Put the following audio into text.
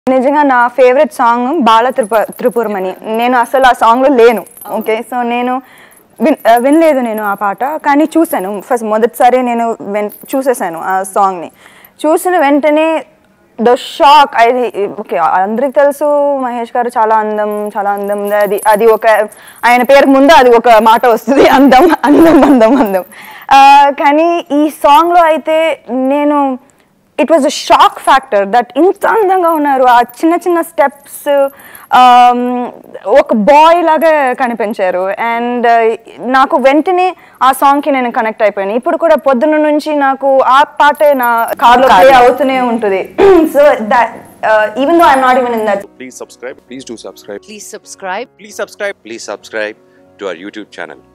నిజంగా నా favourite song బాల త్రిప త్రిపురమణి నేను అసలు ఆ సాంగ్లో లేను ఓకే సో నేను విన్ ఆ, వినలేదు నేను ఆ పాట కానీ చూశాను ఫస్ట్ మొదటిసారి నేను విన్ చూసేసాను ఆ సాంగ్ని చూసిన వెంటనే ద షాక్ అది ఓకే అందరికి తెలుసు మహేష్ గారు చాలా అందం చాలా అందం అది అది ఒక ఆయన పేరు ముందు అది ఒక మాట వస్తుంది అందం అందం అందం అందం ఆ, కానీ ఈ సాంగ్లో అయితే నేను it was a shock factor that ఇంత అందంగా ఉన్నారు ఆ చిన్న చిన్న స్టెప్స్ ఒక బాయ్ లాగా కనిపించారు అండ్ నాకు వెంటనే ఆ సాంగ్కి నేను కనెక్ట్ అయిపోయాను ఇప్పుడు కూడా పొద్దున్న నుంచి నాకు ఆ పాటే నా కార్లో ప్లే అవుతూనే ఉంటుంది so that even though I'm not even in that Please subscribe. Please do subscribe. Please subscribe. Please subscribe. Please subscribe to our YouTube channel.